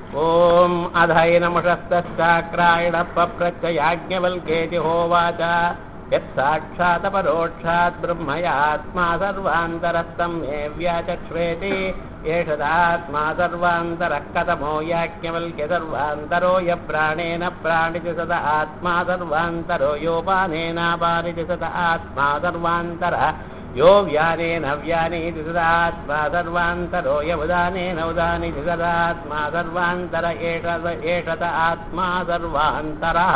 ॐ अधैनमषस्तश्चाक्रायणः पप्रत्ययाज्ञवल्क्येति होवाच यत्साक्षादपरोक्षात् ब्रह्मयात्मा सर्वान्तरस्तं मे व्याचक्ष्वेति एषदात्मा सर्वान्तरः कथमो याज्ञवल्क्य सर्वान्तरो य प्राणेन प्राणिति सद आत्मा सर्वान्तरो योपानेनापानिति सद आत्मा सर्वान्तरः यो व्यानेन व्यानीति सदात्मा सर्वान्तरो य उदानेन उदानीति सदात्मा सर्वान्तर एष एषत आत्मा सर्वान्तरः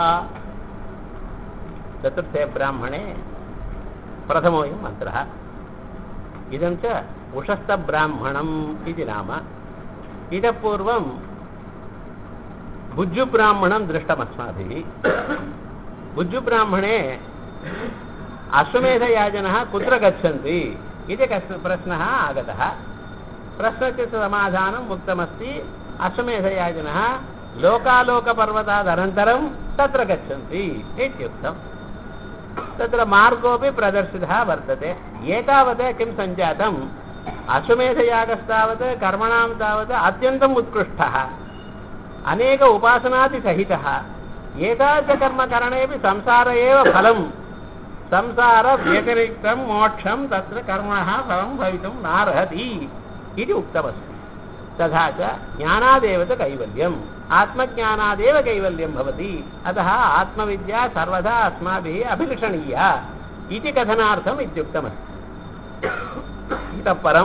चतुर्थे ब्राह्मणे प्रथमोऽयं मन्त्रः इदं च उषस्तब्राह्मणम् इति नाम इतः पूर्वं भुज्जुब्राह्मणं दृष्टमस्माभिः भुज्जुब्राह्मणे अश्वमेधयाजनः कुत्र गच्छन्ति इति कश्चन प्रश्नः आगतः प्रश्नस्य समाधानम् उक्तमस्ति अश्वमेधयाजनः लोकालोकपर्वतादनन्तरं तत्र गच्छन्ति इत्युक्तम् तत्र मार्गोऽपि प्रदर्शितः वर्तते एतावत् किं सञ्जातम् अश्वमेधयागस्तावत् कर्मणां तावत् अत्यन्तम् उत्कृष्टः अनेक उपासनादिसहितः एतादृशकर्मकरणेपि संसार एव फलं संसारव्यतिरिक्तं मोक्षं तत्र कर्मणः फलं भवितुं नार्हति इति उक्तमस्ति तथा च ज्ञानादेव च कैवल्यम् आत्मज्ञानादेव कैवल्यं भवति अतः आत्मविद्या सर्वदा अस्माभिः अभिलषणीया इति कथनार्थम् इत्युक्तमस्ति इतः परं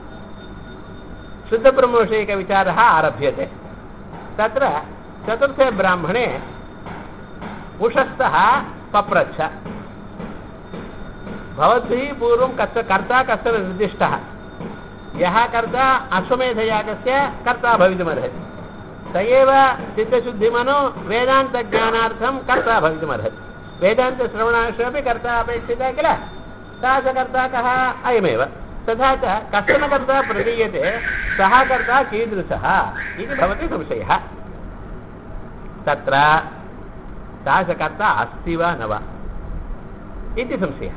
शुद्धब्रह्मविषयकविचारः आरभ्यते तत्र चतुर्थे ब्राह्मणे उषस्थः पप्रच्छ भवद्भिः पूर्वं कस्य कर्ता कश्चन निर्दिष्टः यः कर्ता अश्वमेधयागस्य कर्ता भवितुमर्हति स एव चित्तशुद्धिमनो वेदान्तज्ञानार्थं कर्ता भवितुमर्हति वेदान्तश्रवणार्थमपि कर्ता अपेक्षिता किल सः च कर्ता कः अयमेव तथा च कश्चन कर्ता प्रदीयते सः कर्ता कीदृशः इति भवति संशयः तत्र सः च कर्ता अस्ति वा न वा इति संशयः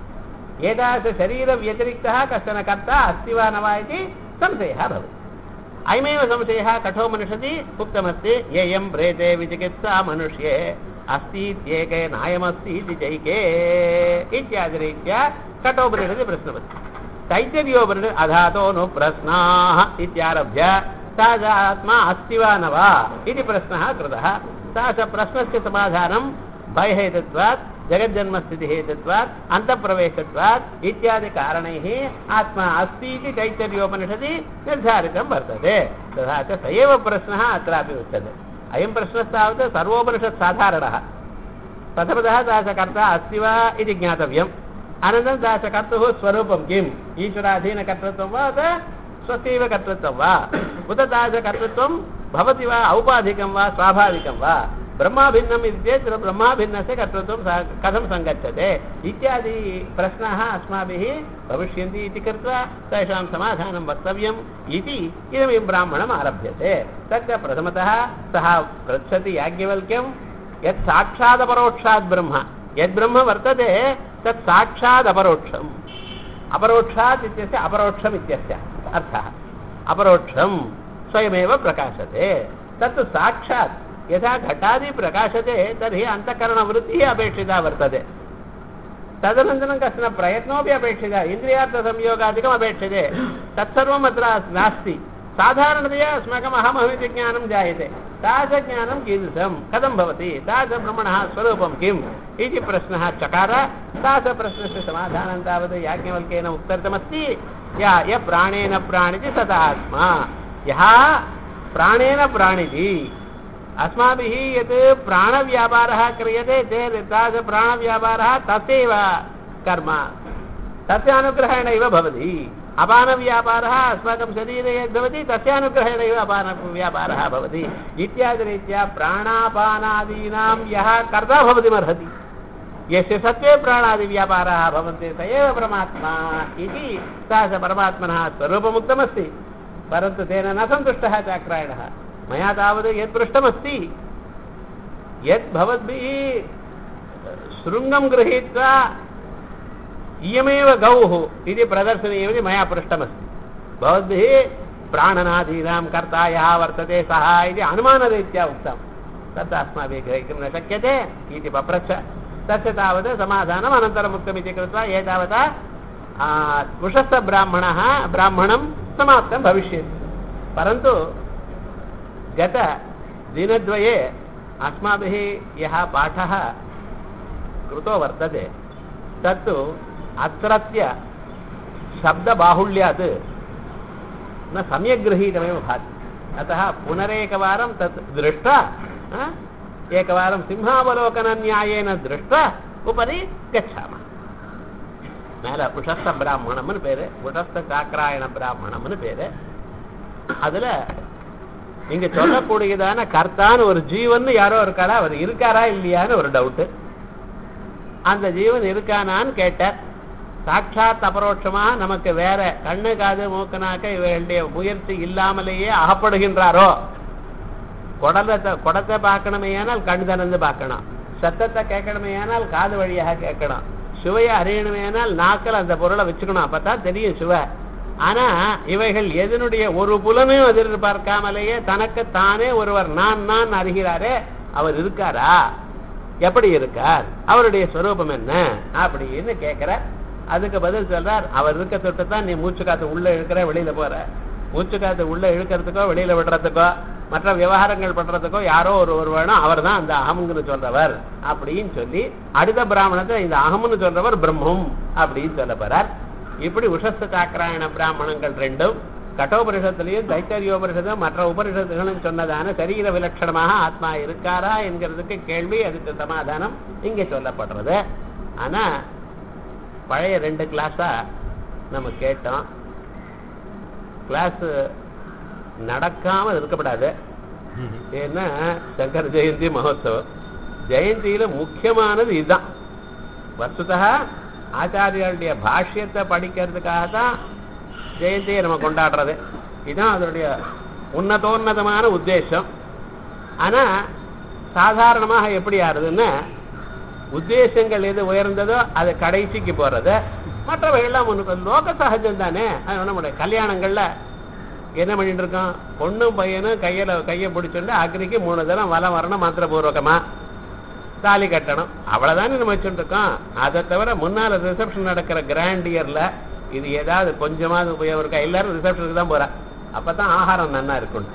एतादृशशरीरव्यतिरिक्तः कश्चन कर्ता अस्ति वा न वा इति संशयः भवति अयमेव संशयः कठोपनिषदि उक्तमस्ति येयं प्रेते विचिकित्सा मनुष्ये अस्तीत्येके नायमस्ति इति चैके इत्यादिरीत्या कठोपनिषदि प्रश्नवति तैतरीयोपनिषत् अधातो नु प्रश्नाः इत्यारभ्य सा च आत्मा अस्ति वा न वा इति प्रश्नः कृतः सा च प्रश्नस्य समाधानं भयहेतत्वात् जगज्जन्मस्थितिहेतत्वात् अन्तःप्रवेशत्वात् इत्यादि कारणैः आत्मा अस्ति इति चैतन्योपनिषदि निर्धारितं वर्तते तथा च स एव प्रश्नः अत्रापि उच्यते अयं प्रश्नस्तावत् सर्वोपनिषत् साधारणः प्रथमतः दासकर्ता अस्ति वा इति ज्ञातव्यम् अनन्तरं दासकर्तुः स्वरूपं किम् ईश्वराधीनकर्तृत्वं वा अथ स्वस्यैव कर्तृत्वं वा उत दासकर्तृत्वं भवति वा औपाधिकं वा स्वाभाविकं वा ब्रह्माभिन्नम् इति चेत् ब्रह्माभिन्नस्य कर्तृत्वं कथं सङ्गच्छते इत्यादि प्रश्नाः अस्माभिः भविष्यन्ति इति कृत्वा तेषां समाधानं वक्तव्यम् इति इदमिं ब्राह्मणम् आरभ्यते तत्र प्रथमतः सः पृच्छति याज्ञवल्क्यं यत् साक्षादपरोक्षात् ब्रह्म यद्ब्रह्म वर्तते तत् साक्षादपरोक्षम् अपरोक्षात् इत्यस्य अपरोक्षम् इत्यस्य अर्थः अपरोक्षं स्वयमेव प्रकाशते तत्तु साक्षात् यथा घटादि प्रकाशते तर्हि अन्तःकरणवृत्तिः अपेक्षिता वर्तते तदनन्तरं कश्चन प्रयत्नोपि अपेक्षितः इन्द्रियार्थसंयोगादिकम् अपेक्षते तत्सर्वम् अत्र नास्ति साधारणतया अस्माकम् अहमहमिति ज्ञानं जायते तादृशज्ञानं कीदृशं कथं भवति तादृशब्रह्मणः स्वरूपं किम् इति प्रश्नः चकार तादृशप्रश्नस्य समाधानं तावत् याज्ञवल्क्येन उक्तमस्ति या य प्राणेन प्राणिति सदात्मा यः प्राणेन प्राणिति अस्माभिः यत् प्राणव्यापारः क्रियते चेत् तादृशप्राणव्यापारः तस्यैव कर्म तस्य अनुग्रहेणैव भवति अपानव्यापारः अस्माकं शरीरे यद्भवति तस्य अनुग्रहेणैव अपानव्यापारः भवति इत्यादिरीत्या प्राणापानादीनां यः कर्ता भवितुमर्हति यस्य सत्त्वे प्राणादिव्यापाराः भवन्ति स एव परमात्मा इति सः च परमात्मनः स्वरूपमुक्तमस्ति परन्तु तेन न सन्तुष्टः चाक्रायणः मया तावत् यत् पृष्टमस्ति यत् भवद्भिः शृङ्गं गृहीत्वा इयमेव गौः इति प्रदर्शनीयमिति मया पृष्टमस्ति भवद्भिः प्राणनादीनां कर्ता यः वर्तते सः इति अनुमानरीत्या उक्तं तत् अस्माभिः ग्रहीतुं न शक्यते इति पप्रच्छ तस्य तावत् समाधानम् अनन्तरम् उक्तमिति कृत्वा एतावता आ, कुशस्थब्राह्मणः ब्राह्मणं समाप्तं भविष्यति परन्तु गतदिनद्वये अस्माभिः यः पाठः कृतो वर्तते तत्तु अत्रत्य शब्दबाहुल्यात् न सम्यक् गृहीतमेव भाति अतः पुनरेकवारं तत् दृष्ट्वा आ, एकवारं सिंहावलोकनन्यायेन दृष्ट्वा उपरि गच्छामः மேல உஷஸ்த பிராமணம்னு பேரு உஷஸ்த சாக்கராயண பிராமணம்னு பேரு அதுல நீங்க சொல்லக்கூடியதான கர்த்தான்னு ஒரு ஜீவன் யாரோ இருக்காரா அவர் இருக்காரா இல்லையான்னு ஒரு டவுட்டு அந்த ஜீவன் இருக்கானான்னு கேட்டார் சாட்சாத் அபரோட்சமா நமக்கு வேற கண்ணு காது மூக்கு நாக்க இவர்களுடைய முயற்சி இல்லாமலேயே அகப்படுகின்றாரோ குடலத்தை குடத்தை பார்க்கணுமேயானால் கண் திறந்து பார்க்கணும் சத்தத்தை கேட்கணுமேயானால் காது வழியாக கேட்கணும் சுவையை அறியணுமேயானால் நாக்கில் அந்த பொருளை வச்சுக்கணும் அப்பதான் தெரியும் சுவை ஆனா இவைகள் எதனுடைய ஒரு புலனையும் எதிர்பார்க்காமலேயே தனக்கு தானே ஒருவர் நான் நான் அறிகிறாரே அவர் இருக்காரா எப்படி இருக்கார் அவருடைய ஸ்வரூபம் என்ன அப்படின்னு கேட்கிறார் அதுக்கு பதில் சொல்றார் அவர் இருக்க தொட்டு தான் நீ மூச்சு காத்து உள்ள இழுக்கிற வெளியில போற மூச்சு காத்து உள்ள இழுக்கிறதுக்கோ வெளியில விடுறதுக்கோ மற்ற விவகாரங்கள் பண்றதுக்கோ யாரோ ஒரு ஒரு வேணும் அவர் தான் அந்த அகம்னு சொல்றவர் அப்படின்னு சொல்லி அடுத்த பிராமணத்தை இந்த அகம்னு சொல்றவர் பிரம்மம் அப்படின்னு சொல்ல போறார் இப்படி உஷஸ்த சாக்கராயண பிராமணங்கள் ரெண்டும் கட்டோபரிஷத்துலையும் தைத்தரியோபரிஷத்தும் மற்ற உபனிஷத்துகளும் சொன்னதான சரீர விலட்சணமாக ஆத்மா இருக்காரா என்கிறதுக்கு கேள்வி அதுக்கு சமாதானம் இங்கே சொல்லப்படுறது ஆனா பழைய ரெண்டு கிளாஸா நம்ம கேட்டோம் கிளாஸ் நடக்காம இருக்கப்படாது ஏன்னா சங்கர ஜெயந்தி மகோத்சவம் ஜெயந்தியில முக்கியமானது இதுதான் வஸ்துதா ஆச்சாரியாளுடைய பாஷ்யத்தை படிக்கிறதுக்காக தான் ஜெயந்தியை நம்ம கொண்டாடுறது இதுதான் அதனுடைய உன்னதோன்னதமான உத்தேசம் ஆனா சாதாரணமாக எப்படி ஆறுதுன்னா உத்தேசங்கள் எது உயர்ந்ததோ அது கடைசிக்கு போறது மற்றவைகள்லாம் ஒன்று லோக சகஜம் தானே அது நம்முடைய கல்யாணங்கள்ல என்ன பண்ணிட்டு இருக்கோம் பொண்ணும் பையனும் கையில கையை பிடிச்சுட்டு அக்னிக்கு மூணு தரம் வலம் வரணும் மந்திரபூர்வகமா தாலி கட்டணும் அவ்வளவுதானே நம்ம வச்சுட்டு இருக்கோம் அதை தவிர முன்னால ரிசப்ஷன் நடக்கிற கிராண்ட் இயர்ல இது ஏதாவது கொஞ்சமாவது உபயோகம் இருக்கா எல்லாரும் ரிசப்ஷனுக்கு தான் போறா அப்பதான் ஆகாரம் நன்னா இருக்கும்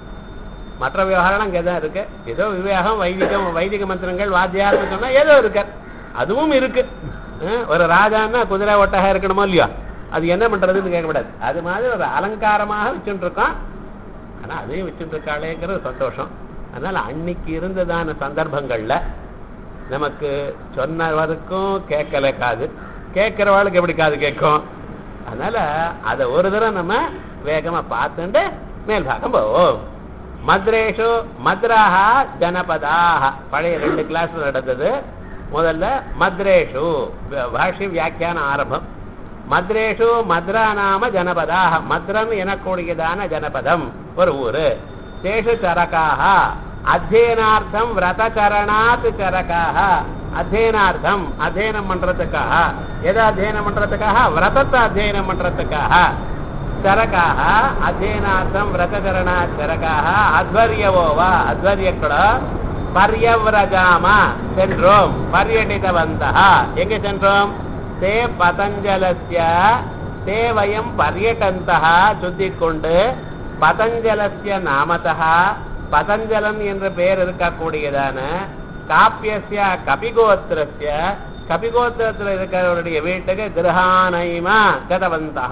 மற்ற விவகாரம் இங்கே தான் இருக்கு ஏதோ விவேகம் வைதிகம் வைதிக மந்திரங்கள் வாத்தியார்னு சொன்னா ஏதோ இருக்கு அதுவும் இருக்கு அஹ் ஒரு ராஜான்னா குதிரை ஒட்டகம் இருக்கணுமோ இல்லையோ அது என்ன பண்றதுன்னு கேட்கக்கூடாது அது மாதிரி ஒரு அலங்காரமாக வச்சுட்டு இருக்கோம் ஆனா அதையும் வச்சுட்டு இருக்காளேங்கிறது சந்தோஷம் அதனால அன்னைக்கு இருந்ததான சந்தர்ப்பங்கள்ல நமக்கு சொன்னவருக்கும் கேட்கல காது கேட்கிறவாளுக்கு எப்படி காது கேட்கும் அதனால அதை ஒரு தடவை நம்ம வேகமா பார்த்துட்டு மேல்பாகம் போவோம் மத்ரேஷு மத்ராக ஜனபதாக பழைய ரெண்டு கிளாஸ் நடந்தது முதல்ல மத்ரேஷு பாஷ்ய வியாக்கியான ஆரம்பம் மத்ரேஷு மத்ரா நாம ஜனபதாக மத்ரம் எனக்கூடியதான ஜனபதம் ஒரு ஊரு தேஷு சரகாக அத்தியனார்த்தம் விரதச்சரணாத் சரகாக அத்தியனார்த்தம் அத்தியனம் பண்றதுக்காக எதை அத்தியனம் பண்றதுக்காக விரதத்தை அத்தியனம் பண்றதுக்காக ಚರಕಾಹ ಅಧ್ಯಯನಾರ್ಥಂ ವ್ರತಚರಣ ಚರಕಾಹ ಅಧ್ವರ್ಯವೋವ ಅಧ್ವರ್ಯಕ್ಕಡ ಪರ್ಯವ್ರಜಾಮ சென்றோம் பர்யடித்தவந்தः எங்க சென்றோம் தே பதஞ்சலஸ்ய தே வயம் பர்யட்டந்தः சொல்லிக் கொண்டு பதஞ்சலஸ்ய நாமதः பதஞ்சலன் என்ற பெயர் இருக்கக்கூடியதான காப்பியஸ்ய கபிகோத்திரஸ்ய கபிகோத்திரத்தில் இருக்கிறவருடைய வீட்டுக்கு கிரகானைமா கதவந்தா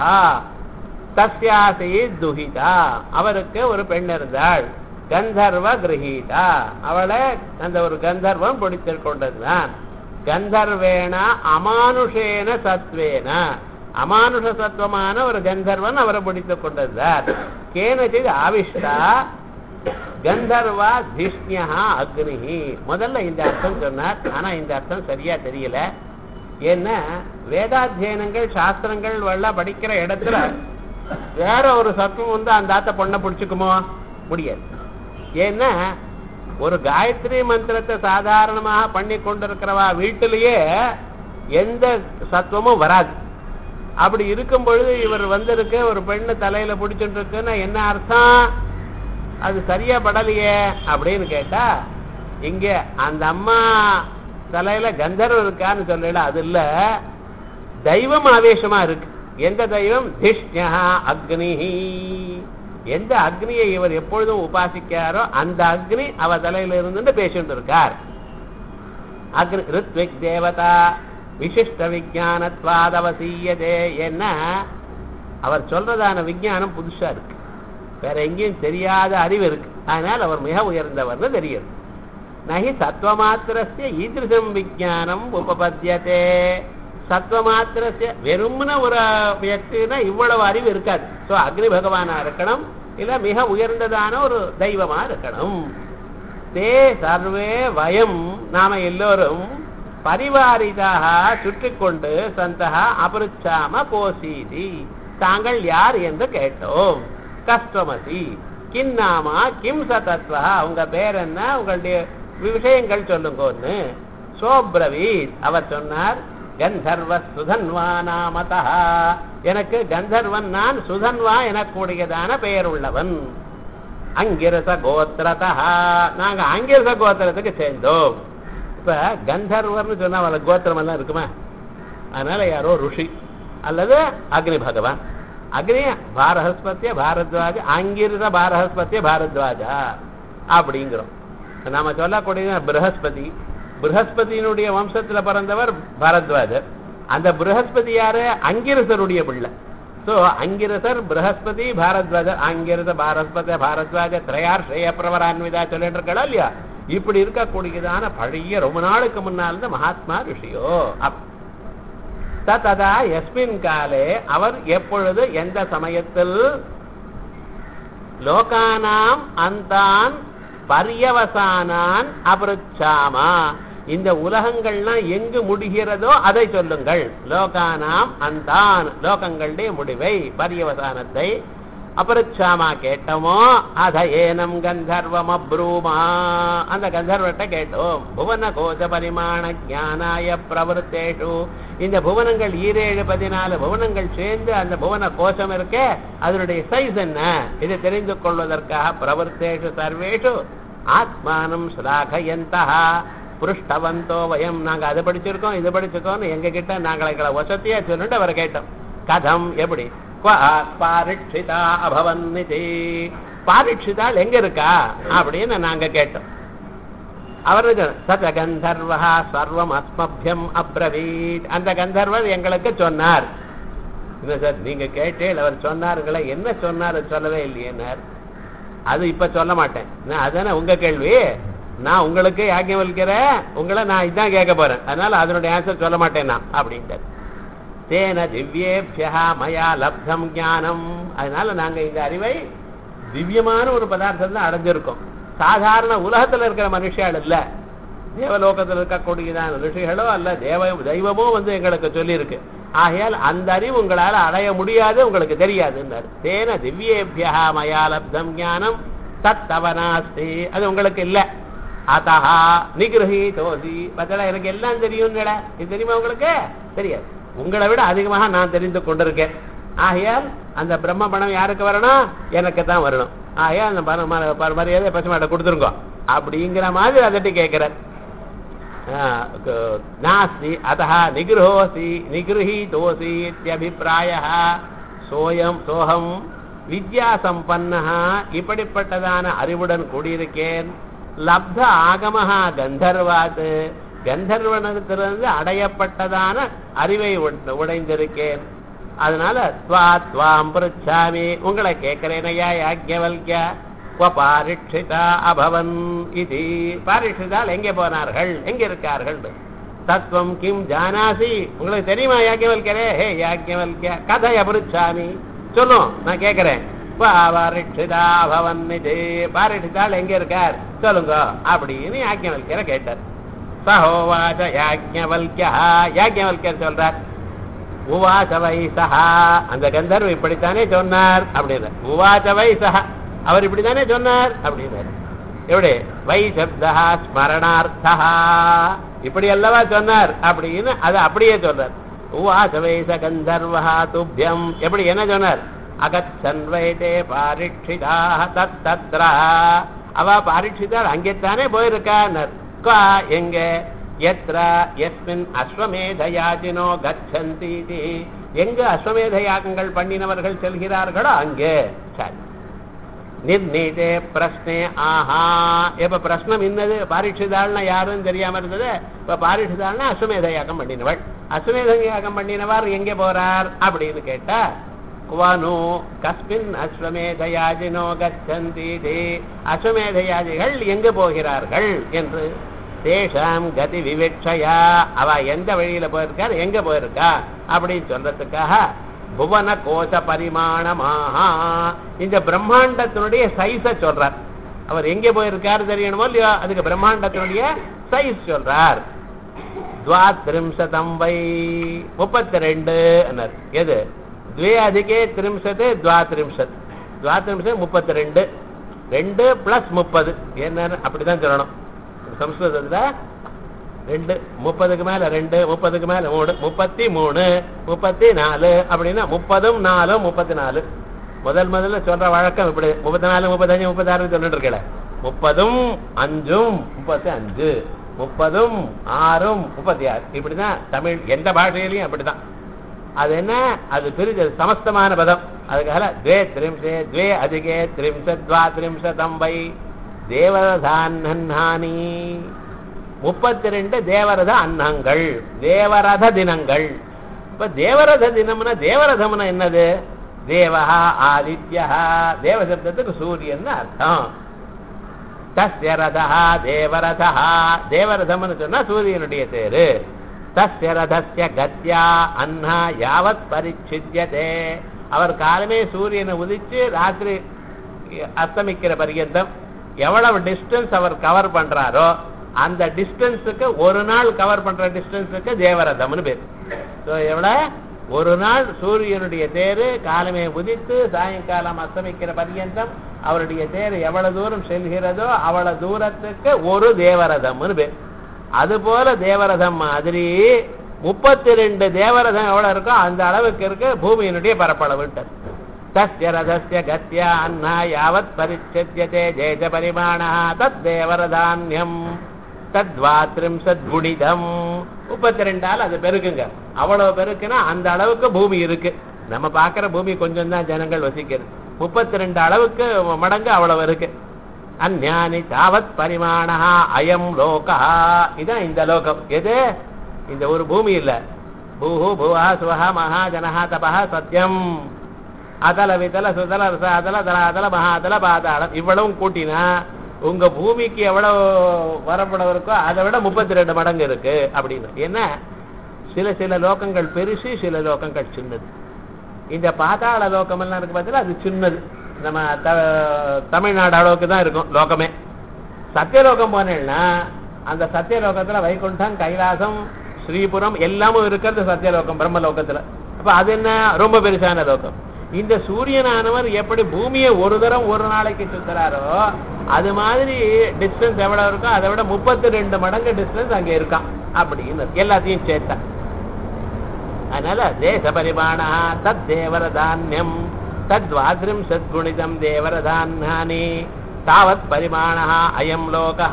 தஸ்யாசி துஹிதா அவருக்கு ஒரு பெண் இருந்தாள் கந்தர்வ கிரகீதா அவளை அந்த ஒரு கந்தர்வம் பிடித்துக் கொண்டிருந்தான் கந்தர்வேன அமானுஷேன சத்வேன அமானுஷ சத்துவமான ஒரு கந்தர்வன் அவரை பிடித்துக் கொண்டிருந்தார் கேனச்சித் ஆவிஷ்டா கந்தர்வா திஷ்ணியா அக்னிஹி முதல்ல இந்த அர்த்தம் சொன்னார் ஆனா இந்த அர்த்தம் சரியா தெரியல ஏன்னா வேதாத்தியனங்கள் சாஸ்திரங்கள் எல்லாம் படிக்கிற இடத்துல வேற ஒரு சத்துவம் வந்து அந்த ஆத்த பொண்ணை பிடிச்சுக்குமோ முடியாது ஏன்னா ஒரு காயத்ரி மந்திரத்தை சாதாரணமாக பண்ணி கொண்டிருக்கிறவா வீட்டிலேயே எந்த சத்துவமும் வராது அப்படி இருக்கும் பொழுது இவர் வந்திருக்கு ஒரு பெண்ணு தலையில பிடிச்சிட்டு இருக்குன்னா என்ன அர்த்தம் அது சரியா படலையே அப்படின்னு கேட்டா இங்க அந்த அம்மா தலையில கந்தர்வம் இருக்கான்னு சொல்லல அது இல்ல தெய்வம் ஆவேசமா இருக்கு எந்த தெய்வம் திஷ்யா அக்னிஹி எந்த அக்னியை இவர் எப்பொழுதும் உபாசிக்காரோ அந்த அக்னி அவ தலையில இருந்து பேசிட்டு இருக்கார் அக்னி ரித்விக் தேவதா விசிஷ்ட விஜானத்வாதவசீயதே என்ன அவர் சொல்றதான விஞ்ஞானம் புதுசா இருக்கு வேற எங்கேயும் தெரியாத அறிவு இருக்கு அதனால் அவர் மிக உயர்ந்தவர்னு தெரியுது நகி சத்வமாத்திரஸ்ய ஈதிருஷம் விஜானம் உபபத்தியதே சத்வமாத்திரஸ்ய வெறும்ன ஒரு வியக்தினா இவ்வளவு அறிவு இருக்காது சோ அக்னி பகவானா இருக்கணும் இல்ல மிக உயர்ந்ததான ஒரு தெய்வமா இருக்கணும் தே சர்வே வயம் நாம எல்லோரும் பரிவாரிதாக சுற்றி கொண்டு சந்தகா அபருச்சாம கோசீதி தாங்கள் யார் என்று கேட்டோம் கஷ்டமசி கிம் நாமா கிம் சதத்வா உங்க பேர் என்ன உங்களுடைய விஷயங்கள் சொல்லுங்கன்னு சோப்ரவீத் அவர் சொன்னார் கந்தர்வ சுதன்வா நாமதா எனக்கு கந்தர்வன் நான் சுதன்வா எனக்கூடியதான பெயர் உள்ளவன் அங்கிரச கோத்திரதா நாங்க அங்கிரச கோத்திரத்துக்கு சேர்ந்தோம் இப்ப கந்தர்வர்னு சொன்னா அவள கோத்திரம் எல்லாம் இருக்குமா அதனால யாரோ ருஷி அல்லது அக்னி பகவான் அக்னி பாரஹஸ்பத்திய பாரத்வாஜ அங்கிருத பாரஹஸ்பத்திய பாரத்வாஜா அப்படிங்கிறோம் நாம சொல்லக்கூடிய பிரகஸ்பதி பிரகஸ்பதியினுடைய வம்சத்துல பிறந்தவர் பாரத்வாஜர் அந்த பிரகஸ்பதி யாரு அங்கிரசருடைய பிள்ளை சோ அங்கிரசர் பிரகஸ்பதி பாரத்வாஜர் அங்கிரச பாரஸ்பத பாரத்வாஜ திரையார்ஷய பிரவரான்விதா சொல்லிட்டு இருக்கா இல்லையா இப்படி இருக்கக்கூடியதான பழைய ரொம்ப நாளுக்கு முன்னால் இருந்த மகாத்மா ரிஷியோ அப் ததா எஸ்மின் காலே அவர் எப்பொழுது எந்த சமயத்தில் லோகானாம் அந்தான் பரியவசானான் அபருச்சாமா இந்த உலகங்கள்லாம் எங்கு முடிகிறதோ அதை சொல்லுங்கள் லோகானாம் அந்தான் லோகங்களுடைய முடிவை பரியவசானத்தை அபருச்சாமா கேட்டோமோ அத ஏனம் கந்தர்வம் அப்ரூமா அந்த கந்தர்வத்தை கேட்டோம் புவன கோஷ பரிமாண ஞானாய பிரவருத்தேஷு இந்த புவனங்கள் ஈரேழு பதினாலு புவனங்கள் சேர்ந்து அந்த புவன கோஷம் இருக்கே அதனுடைய சைஸ் என்ன இதை தெரிந்து கொள்வதற்காக பிரவருத்தேஷு சர்வேஷு ஆத்மானம் ஸ்லாகயந்தா புருஷ்டவந்தோ வயம் நாங்க அதை படிச்சிருக்கோம் இது படிச்சிருக்கோம் எங்க கிட்ட நாங்கள் எங்களை வசதியா சொல்லிட்டு அவரை கேட்டோம் கதம் எப்படி பாரிட்சிதா அபவன்னிதி பாரிட்சிதால் எங்க இருக்கா அப்படின்னு நாங்க கேட்டோம் அவர் சத கந்தர்வா சர்வம் அஸ்மபியம் அப்ரவீத் அந்த கந்தர்வர் எங்களுக்கு சொன்னார் இல்ல சார் நீங்க கேட்டேன் அவர் சொன்னார்களே என்ன சொன்னார் சொல்லவே இல்லையேனார் அது இப்ப சொல்ல மாட்டேன் நான் அதானே உங்க கேள்வி நான் உங்களுக்கு யாக்கியம் வலிக்கிறேன் உங்களை நான் இதான் கேட்க போறேன் அதனால அதனுடைய ஆன்சர் சொல்ல மாட்டேன் நான் அப்படின்ட்டு தேன திவ்யேபியா மயா லப்தம் ஞானம் அதனால நாங்க இந்த அறிவை திவ்யமான ஒரு பதார்த்தம் தான் அடைஞ்சிருக்கோம் சாதாரண உலகத்துல இருக்கிற மனுஷால் இல்ல தேவலோகத்தில் இருக்கக்கூடியதான ரிஷிகளோ அல்ல தேவ தெய்வமோ வந்து எங்களுக்கு சொல்லியிருக்கு ஆகையால் அந்த அறிவு உங்களால அடைய முடியாது உங்களுக்கு தெரியாதுன்னாரு தேன திவ்யேபியா மயா லப்தம் ஞானம் தத்தவனாஸ்தி அது உங்களுக்கு இல்ல அத்தஹா நிகிரகி தோசி பத்தல எனக்கு எல்லாம் தெரியும் இது தெரியுமா உங்களுக்கு தெரியாது உங்களை விட அதிகமாக நான் தெரிந்து கொண்டிருக்கேன் ஆகையால் அந்த பிரம்ம பணம் யாருக்கு வரணும் எனக்கு தான் வரணும் ஆகையால் அந்த பணம் மரியாதை பசுமாட்ட கொடுத்துருங்க அப்படிங்கிற மாதிரி அதட்டி கேட்கிறார் நாஸ்தி அத்தா நிகிரஹோசி நிகிரஹீதோசி இத்தியபிப்பிராய சோயம் சோகம் வித்யா சம்பன்னா இப்படிப்பட்டதான அறிவுடன் கூடியிருக்கேன் லப்த ஆகமஹா கந்தர்வாத் கந்தர்வனத்திலிருந்து அடையப்பட்டதான அறிவை உடைந்திருக்கேன் அதனால துவா துவாம் பிருச்சாமி உங்களை கேட்கிறேனையா யாக்கியவல்கிய பாரிட்சிதா அபவன் இது பாரிட்சிதால் எங்கே போனார்கள் எங்க இருக்கார்கள் தத்துவம் கிம் ஜானாசி உங்களுக்கு தெரியுமா யாக்கியவல்கரே ஹே யாக்கியவல்கிய கதைய பிருச்சாமி சொல்லும் நான் கேட்கிறேன் பாரிட்சிதா பவன் இது பாரிட்சிதால் எங்க இருக்கார் சொல்லுங்க அப்படின்னு யாக்கியவல்கிற கேட்டார் சஹோவாச யாஜ்ஞவல்யா யாஜ்ஞவல்யர் சொல்றார் உவாச வைசஹா அந்த கந்தர்வ இப்படித்தானே சொன்னார் அப்படின்னு உவாச வைசஹா அவர் இப்படித்தானே சொன்னார் அப்படின்னாரு எப்படி வை சப்தா ஸ்மரணார்த்தா இப்படி அல்லவா சொன்னார் அப்படின்னு அது அப்படியே சொல்றார் உவாசவேச கந்தர்வா துப்பியம் எப்படி என்ன சொன்னார் அகச்சன் வைதே பாரிட்சிதா தத் தத்ரா அவ பாரிட்சிதார் அங்கேத்தானே போயிருக்கார் கா எங்க எத்ர எஸ்மின் அஸ்வமேத யாஜினோ கச்சந்தி எங்க அஸ்வமேத யாகங்கள் பண்ணினவர்கள் செல்கிறார்களோ அங்கே சரி நிர்ணீதே பிரஸ்னே ஆஹா இப்ப பிரஸ்னம் இன்னது பாரிட்சிதாள்னா யாருன்னு தெரியாம இருந்தது இப்ப பாரிட்சிதாள்னா அஸ்வமேத யாகம் பண்ணினவள் அஸ்வமேத யாகம் பண்ணினவர் எங்கே போறார் அப்படின்னு கேட்டா குவனு கஸ்மின் அஸ்வமேத யாஜினோ கச்சந்தி அஸ்வமேத யாஜிகள் எங்கு போகிறார்கள் என்று தேஷாம் கதி விவட்சையா அவ எந்த வழியில போயிருக்கார் எங்க போயிருக்கா அப்படின்னு சொல்றதுக்காக புவன கோஷ பரிமாணமாக இந்த பிரம்மாண்டத்தினுடைய சைஸ சொல்றார் அவர் எங்க போயிருக்காரு தெரியணுமோ இல்லையோ அதுக்கு பிரம்மாண்டத்தினுடைய சைஸ் சொல்றார் துவாத்ரிம்சதம் வை முப்பத்தி ரெண்டு எது द्वे अधिके त्रिंशत् द्वात्रिंशत् द्वात्रिंशत् முப்பத்தி ரெண்டு ரெண்டு பிளஸ் முப்பது என்ன அப்படிதான் சொல்லணும் சம்ஸ்கிருதத்துல ரெண்டு முப்பதுக்கு மேல ரெண்டு முப்பதுக்கு மேல மூணு முப்பத்தி மூணு முப்பத்தி நாலு அப்படின்னா முப்பதும் நாலும் முப்பத்தி நாலு முதல் முதல்ல சொல்ற வழக்கம் இப்படி முப்பத்தி நாலு முப்பத்தஞ்சு முப்பத்தாறு சொல்லிட்டு இருக்கல முப்பதும் அஞ்சும் முப்பத்தி அஞ்சு முப்பதும் ஆறும் முப்பத்தி ஆறு இப்படிதான் தமிழ் எந்த பாஷையிலையும் அப்படிதான் அது என்ன அது பிரிஞ்சது சமஸ்தமான பதம் அதுக்காக துவே திரிம்சே துவே அதிகே திரிம்சத் துவா திரிம்சதம் வை தேவரதானி முப்பத்தி ரெண்டு தேவரத அன்னங்கள் தேவரத தினங்கள் இப்ப தேவரத தினம்னா தேவரதம்னா என்னது தேவஹா ஆதித்யா தேவசப்தத்துக்கு சூரியன் அர்த்தம் தஸ்ய ரதா தேவரதா தேவரதம்னு சொன்னா சூரியனுடைய தேரு தஸ்ய ரதஸ்ய கத்யா அண்ணா யாவத் பரிச்சித்தியதே அவர் காலமே சூரியனை உதிச்சு ராத்திரி அஸ்தமிக்கிற பர்யந்தம் எவ்வளவு டிஸ்டன்ஸ் அவர் கவர் பண்றாரோ அந்த டிஸ்டன்ஸுக்கு ஒரு நாள் கவர் பண்ற டிஸ்டன்ஸுக்கு தேவரதம்னு பேர் ஸோ எவ்வளவு ஒரு நாள் சூரியனுடைய தேரு காலமே உதித்து சாயங்காலம் அஸ்தமிக்கிற பர்யந்தம் அவருடைய தேர் எவ்வளவு தூரம் செல்கிறதோ அவ்வளவு தூரத்துக்கு ஒரு தேவரதம்னு பேர் அது போல தேவரதம் மாதிரி முப்பத்தி ரெண்டு தேவரதம் எவ்வளவு இருக்கோ அந்த அளவுக்கு இருக்கு பூமியினுடைய பரப்பளவுட்டு தஸ்ய ரதஸ்ய கத்யா அண்ணா யாவத் பரிச்சத்தியதே ஜேஜ பரிமாணா தத் தேவரதான்யம் தத்வாத்ரிம்சத் குணிதம் முப்பத்தி ரெண்டால் அது பெருக்குங்க அவ்வளவு பெருக்குன்னா அந்த அளவுக்கு பூமி இருக்கு நம்ம பார்க்கிற பூமி கொஞ்சம் தான் ஜனங்கள் வசிக்கிறது முப்பத்தி ரெண்டு அளவுக்கு மடங்கு அவ்வளவு இருக்கு அந்யானி தாவத் பரிமாணா அயம் லோகா இதான் இந்த லோகம் எது இந்த ஒரு பூமி இல்ல பூஹு புவா சுவஹா மகா ஜனஹா தபஹா சத்தியம் அதல விதல சுதல ரச அதல தலாதல மகாதல பாதாளம் இவ்வளவும் கூட்டினா உங்க பூமிக்கு எவ்வளவு வரப்படம் இருக்கோ அதை விட முப்பத்தி ரெண்டு மடங்கு இருக்கு அப்படின்னு என்ன சில சில லோகங்கள் பெருசு சில லோகங்கள் சின்னது இந்த பாதாள லோகம் எல்லாம் இருக்கு பார்த்தீங்கன்னா அது சின்னது நம்ம த- தமிழ்நாடு அளவுக்கு தான் இருக்கும் லோகமே சத்தியலோகம் போனேன்னா அந்த சத்தியலோகத்துல வைகுண்டம் கைலாசம் ஸ்ரீபுரம் எல்லாமும் இருக்கிறது சத்தியலோகம் பிரம்மலோகத்துல அப்ப அது என்ன ரொம்ப பெருசான லோகம் இந்த சூரியனானவர் எப்படி பூமியை ஒரு தரம் ஒரு நாளைக்கு சுத்துறாரோ அது மாதிரி டிஸ்டன்ஸ் எவ்வளவு இருக்கோ அதை விட முப்பத்தி ரெண்டு மடங்கு டிஸ்டன்ஸ் அங்க இருக்கான் அப்படின்னு எல்லாத்தையும் சேர்த்தா அதனால தேச பரிமாணா தத் தேவரதான்யம் தத்வாதிரம் சத்குணிதம் தேவரதான்னானி தாவத் பரிமாணா அயம் லோகா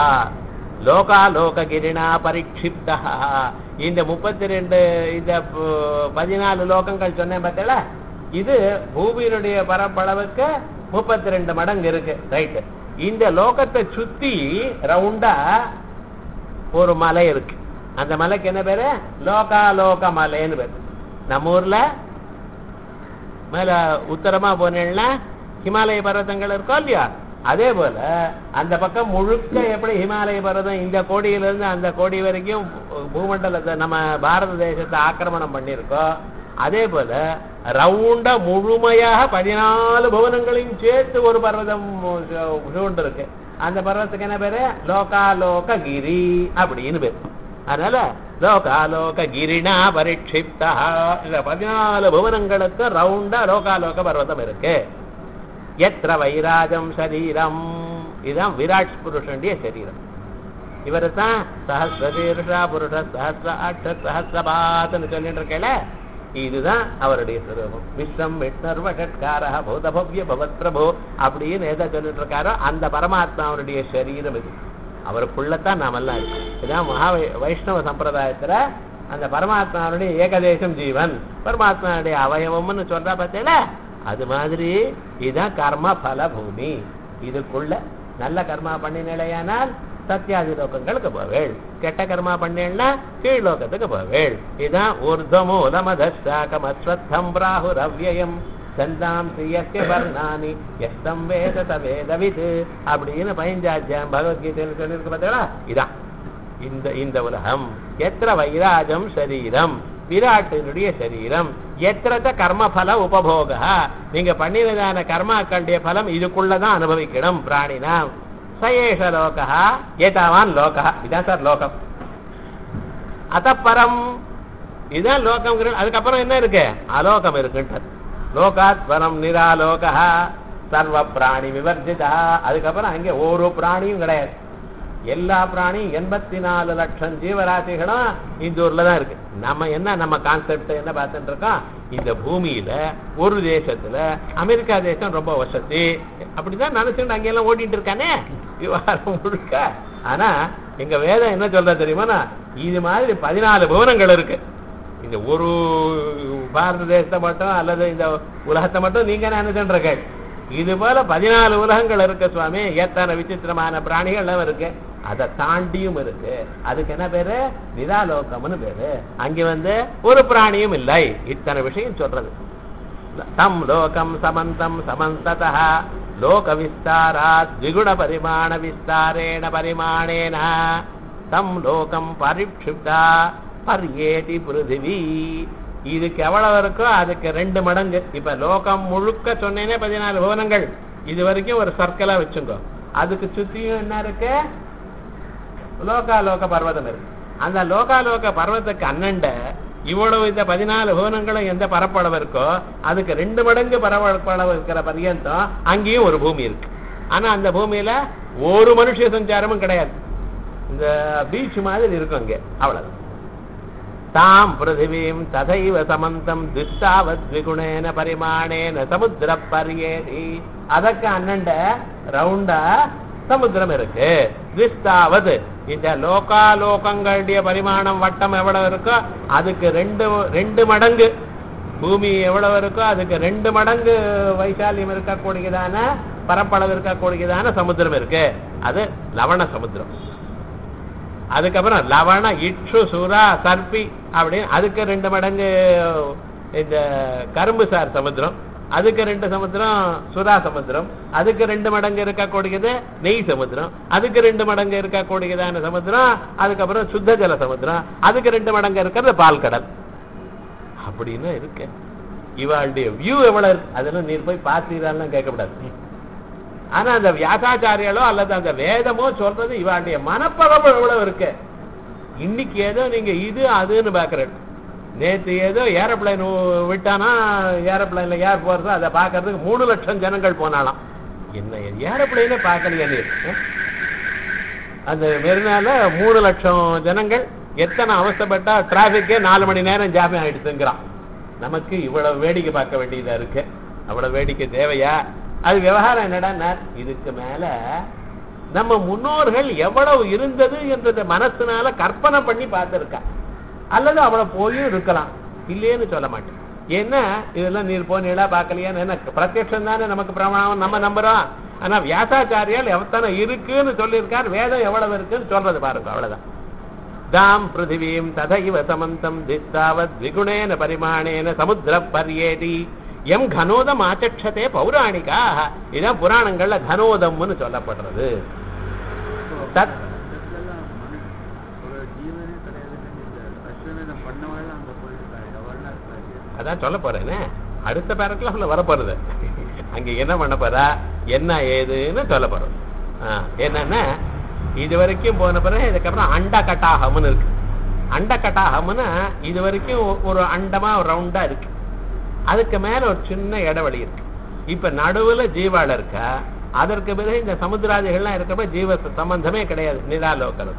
லோகாலோககிரிணா பரிக்ஷிப்தா இந்த முப்பத்தி ரெண்டு இந்த ப- பதினாலு லோகங்கள் சொன்னேன் பார்த்தல இது பூமியினுடைய பரப்பளவுக்கு முப்பத்தி ரெண்டு மடங்கு இருக்கு ரைட்டு இந்த லோகத்தை சுத்தி ரவுண்டா ஒரு மலை இருக்கு அந்த மலைக்கு என்ன பேரு லோகாலோக மலைன்னு பேரு நம்ம ஊர்ல மேல உத்தரமா போனேன்னா ஹிமாலய பர்வதங்கள் இருக்கோ இல்லையா அதே போல அந்த பக்கம் முழுக்க எப்படி ஹிமாலய பர்வதம் இந்த கோடியிலிருந்து அந்த கோடி வரைக்கும் பூ- பூமண்டலத்தை நம்ம பாரத தேசத்தை ஆக்கிரமணம் பண்ணியிருக்கோம் அதே போல ரவுண்டா முழுமையாக பதினாலு புவனங்களையும் சேர்த்து ஒரு பர்வதம் சூழ்ந்து இருக்கு அந்த பர்வதத்துக்கு என்ன பேரு லோகாலோக கிரி அப்படின்னு பேரு அதனால லோகாலோக கிரிணா பரிட்சிப்தா இந்த பதினாலு புவனங்களுக்கு ரவுண்டா லோகாலோக பர்வதம் இருக்கு எத்திர வைராஜம் சரீரம் இதுதான் விராட் புருஷனுடைய சரீரம் இவரு தான் சஹசிரதீர்ஷா புருஷ சஹசிர அட்ச சஹசிரபாத்னு சொல்லிட்டு இருக்கல இதுதான் அவருடைய சுரூபம் விஸ்வம் விஷ்ணர்வ ஷட்காரா பூத பவ்ய பவத் பிரபு அப்படின்னு எதை சொல்லிட்டு இருக்காரோ அந்த பரமாத்மாவுடைய சரீரம் இது அவருக்குள்ளத்தான் நாமெல்லாம் இருக்கோம் இதான் மகா வை- வைஷ்ணவ சம்பிரதாயத்துல அந்த பரமாத்மாவுடைய ஏகதேசம் ஜீவன் பரமாத்மாவுடைய அவயவம்னு சொல்றா பார்த்தீங்களா அது மாதிரி இதுதான் கர்ம பல பூமி இதுக்குள்ள நல்ல கர்மா பண்ணினேயானால் சத்தியாதி லோகங்களுக்கு போவேள் கெட்ட கர்மா பண்ணேன்னா கீழ் லோகத்துக்கு போவேள் இதுதான் ஊர்தமூலமதாக்கம் அஸ்வத்தம் பிராகுரவ்யயம் சந்தாம் சியஸ்ய வர்ணானி எஸ்தம் வேத சவேதவித் அப்படின்னு பதினஞ்சாத்தியம் பகவத்கீதையில் சொல்லியிருக்கு பார்த்தீங்களா இதான் இந்த இந்த உலகம் எத்திர வைராஜம் சரீரம் விராட்டினுடைய சரீரம் எத்திரத்த கர்மபல உபபோக நீங்க பண்ணினதான கர்மாக்களுடைய பலம் இதுக்குள்ளதான் அனுபவிக்கணும் பிராணினாம் சயேஷ லோகா ஏதாவான் லோகா இதான் சார் லோகம் அத்தப்பரம் இதுதான் லோகம் அதுக்கப்புறம் என்ன இருக்கு அலோகம் இருக்குன்றது லோகாத் பரம் நிராலோகா சர்வ பிராணி விவர்ஜிதா அதுக்கப்புறம் அங்கே ஒரு பிராணியும் கிடையாது எல்லா பிராணியும் எண்பத்தி நாலு லட்சம் ஜீவராசிகளும் இந்த ஊர்ல தான் இருக்கு நம்ம என்ன நம்ம கான்செப்ட் என்ன பார்த்துட்டு இருக்கோம் இந்த பூமியில ஒரு தேசத்துல அமெரிக்கா தேசம் ரொம்ப வசதி அப்படிதான் நினைச்சுட்டு அங்கெல்லாம் ஓட்டிட்டு இருக்கானே விவகாரம் முழுக்க ஆனா எங்க வேதம் என்ன சொல்ற தெரியுமா இது மாதிரி பதினாலு புவனங்கள் இருக்கு இந்த ஒரு பாரத தேசத்தை மட்டும் அல்லது இந்த உலகத்தை மட்டும் நீங்க நினைச்சுட்டு இது போல பதினாலு உலகங்கள் இருக்கு சுவாமி எத்தனை விசித்திரமான பிராணிகள் இருக்கு அதை தாண்டியும் இருக்கு அதுக்கு என்ன பேரு நிராலோகம்னு பேரு அங்க வந்து ஒரு பிராணியும் இல்லை இத்தனை விஷயம் சொல்றது தம் லோகம் சமந்தம் சமந்ததः லோக விஸ்தாராத் திகுண பரிமாண விஸ்தாரேண பரிமாணேன தம் லோகம் பரிக்ஷிப்தா பர்யேதி பிருதிவி இதுக்கு எவ்வளவு இருக்கோ அதுக்கு ரெண்டு மடங்கு இப்ப லோகம் முழுக்க சொன்னேனே பதினாலு புவனங்கள் இது வரைக்கும் ஒரு சர்க்கிளா வச்சுக்கோ அதுக்கு சுத்தியும் என்ன இருக்கு லோகாலோக பர்வதம் இருக்கு அந்த லோகாலோக பர்வத்துக்கு அண்ணண்ட இவ்வளவு இந்த பதினாலு புவனங்களும் எந்த பரப்பளவு இருக்கோ அதுக்கு ரெண்டு மடங்கு பரப்பளவு இருக்கிற பர்யந்தம் அங்கேயும் ஒரு பூமி இருக்கு ஆனா அந்த பூமியில ஒரு மனுஷ சஞ்சாரமும் கிடையாது இந்த பீச் மாதிரி இருக்கும் அங்க அவ்வளவு தாம் பிருத்திவீம் ததைவ சமந்தம் துஷ்டாவத் விகுணேன பரிமாணேன சமுத்திர பரியேதி அதற்கு அண்ணண்ட ரவுண்டா சமுத்திரம் இருக்கு துஷ்டாவது இந்த லோகாலோகங்களுடைய பரிமாணம் வட்டம் எவ்வளவு இருக்கோ அதுக்கு ரெண்டு ரெண்டு மடங்கு பூமி எவ்வளவு இருக்கோ அதுக்கு ரெண்டு மடங்கு வைசாலியம் இருக்கக்கூடியதான பரப்பளவு இருக்கக்கூடியதான சமுத்திரம் இருக்கு அது லவண சமுத்திரம் அதுக்கப்புறம் லவண இட்சு சுறா சர்ப்பி அப்படின்னு அதுக்கு ரெண்டு மடங்கு இந்த கரும்பு சார் சமுத்திரம் அதுக்கு ரெண்டு சமுத்திரம் சுறா சமுத்திரம் அதுக்கு ரெண்டு மடங்கு இருக்கக்கூடியது நெய் சமுத்திரம் அதுக்கு ரெண்டு மடங்கு இருக்கக்கூடியதான சமுத்திரம் அதுக்கப்புறம் சுத்த ஜல சமுத்திரம் அதுக்கு ரெண்டு மடங்கு இருக்கிறது பால் கடல் அப்படின்னு இருக்கு இவாளுடைய வியூ எவ்வளவு இருக்கு அதெல்லாம் நீர் போய் பார்த்தீரான்னு கேட்கக்கூடாது ஆனா அந்த வியாசாச்சாரியாலோ அல்லது அந்த வேதமோ சொல்றது இவாளுடைய மனப்பளவு எவ்வளவு இருக்கு இன்னைக்கு ஏதோ நீங்க இது அதுன்னு பாக்குறது நேத்து ஏதோ ஏரோப்ளைன் விட்டானா ஏரோப்ளைன்ல ஏர் போறது அதை பாக்குறதுக்கு மூணு லட்சம் ஜனங்கள் போனாலாம் என்ன ஏரோப்ளைனே பார்க்கலையா நீ அஹ்? அந்த மெரினால மூணு லட்சம் ஜனங்கள் எத்தனை அவஸ்தைப்பட்டா டிராபிக்கே நாலு மணி நேரம் ஜாமியம் ஆயிடுச்சுங்கிறான் நமக்கு இவ்வளவு வேடிக்கை பார்க்க வேண்டியதா இருக்கு அவ்வளவு வேடிக்கை தேவையா அது விவகாரம் என்னடா இதுக்கு மேல நம்ம முன்னோர்கள் எவ்வளவு இருந்தது என்றதை மனசுனால கற்பனை பண்ணி பார்த்திருக்கா அல்லது அவ்வளவு போயும் இருக்கலாம் இல்லையேன்னு சொல்ல மாட்டேன் ஏன்னா இதெல்லாம் நீர் போனீங்களா பார்க்கலையான்னு என்ன பிரத்யட்சம் தானே நமக்கு பிரமாணம் நம்ம நம்புறோம் ஆனா வியாசாச்சாரியால் எத்தனை இருக்குன்னு சொல்லியிருக்கார் வேதம் எவ்வளவு இருக்குன்னு சொல்றது பாருங்க அவ்வளவுதான் தாம் பிருத்திவீம் ததைவ சமந்தம் திஸ்தாவத் விகுணேன பரிமாணேன சமுத்திர பர்யேதி எம் கனோதம் ஆச்சட்சதே பௌராணிகா இதான் புராணங்கள்ல கனோதம்னு சொல்லப்படுறது தத் இதெல்லாம் மனு- ஒரு ஜீவனே கிடையாதுன்னு இந்த அஸ்வமேதம் பண்ணவாள் அங்க போயிருக்காரு அவள்லாம் இருக்காரு அதான் சொல்ல போறேனே அடுத்த பேரக்லாஃப்ல வரப்போறது அங்க என்ன பண்ண போறா என்ன ஏதுன்னு சொல்ல போறோம் ஆ, என்னன்னா இது வரைக்கும் போன பிறகு இதுக்கப்புறம் அண்ட கட்டாகம்னு இருக்கு அண்ட கட்டாகம்னு இது வரைக்கும் ஒரு அண்டமா ரவுண்டா இருக்கு அதுக்கு மேல ஒரு சின்ன இடைவெளி இருக்கு இப்ப நடுவுல ஜீவால இருக்கா அதற்கு பிறகு இந்த சமுத்திராதிகள்லாம் இருக்கிறப்ப ஜீவ சம்பந்தமே கிடையாது நிராலோகனுக்கும்